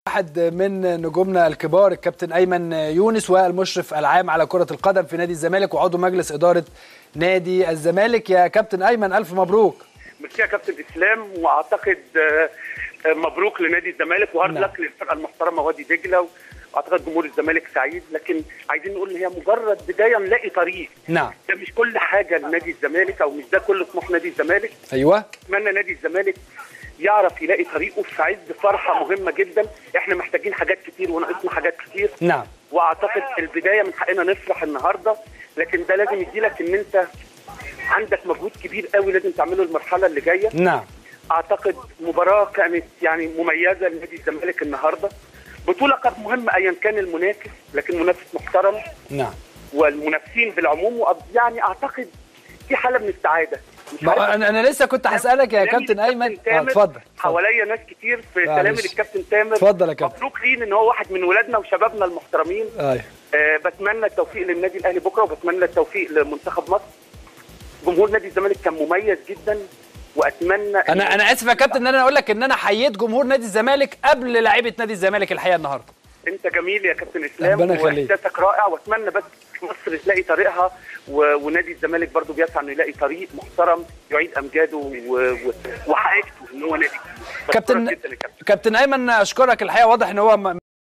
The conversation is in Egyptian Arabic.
واحد من نجومنا الكبار الكابتن ايمن يونس والمشرف العام على كره القدم في نادي الزمالك وعضو مجلس اداره نادي الزمالك يا كابتن ايمن الف مبروك ميرسي يا كابتن اسلام واعتقد مبروك لنادي الزمالك وهارد نعم. لك للفرقه المحترمه وادي دجله واعتقد جمهور الزمالك سعيد لكن عايزين نقول ان هي مجرد بدايه نلاقي طريق نعم ده مش كل حاجه لنادي الزمالك او مش ده كل طموح نادي الزمالك ايوه اتمنى نادي الزمالك يعرف يلاقي طريقه في عز فرحه مهمه جدا احنا محتاجين حاجات كتير وناقصنا حاجات كتير نعم واعتقد البدايه من حقنا نفرح النهارده لكن ده لازم يديلك ان انت عندك مجهود كبير قوي لازم تعمله المرحله اللي جايه نعم اعتقد مباراه كانت يعني مميزه لنادي الزمالك النهارده بطوله كانت مهمه ايا كان المنافس لكن منافس محترم نعم والمنافسين بالعموم وأب- يعني اعتقد في حاله من السعاده مش عارف ما انا انا لسه كنت هسالك يا كلامي كابتن ايمن للكابتن اه تامر اتفضل اتفضل. حواليا ناس كتير في معلش. كلامي للكابتن تامر اتفضل يا كابتن. مبروك ليه ان هو واحد من ولادنا وشبابنا المحترمين ايوه آه بتمنى التوفيق للنادي الاهلي بكره وبتمنى التوفيق لمنتخب مصر جمهور نادي الزمالك كان مميز جدا واتمنى إن- انا انا اسف يا كابتن ان انا اقول لك ان انا حييت جمهور نادي الزمالك قبل لعيبه نادي الزمالك الحقيقه النهارده انت جميل يا كابتن اسلام ربنا يخليك. واحساسك رائع واتمنى بس مصر تلاقي طريقها و... ونادي الزمالك برضو بيسعى انه يلاقي طريق محترم يعيد امجاده و... و... وحقيقته ان هو نادي بشكرك كابتن جدا يا كابتن كابتن ايمن اشكرك الحقيقه واضح ان هو م-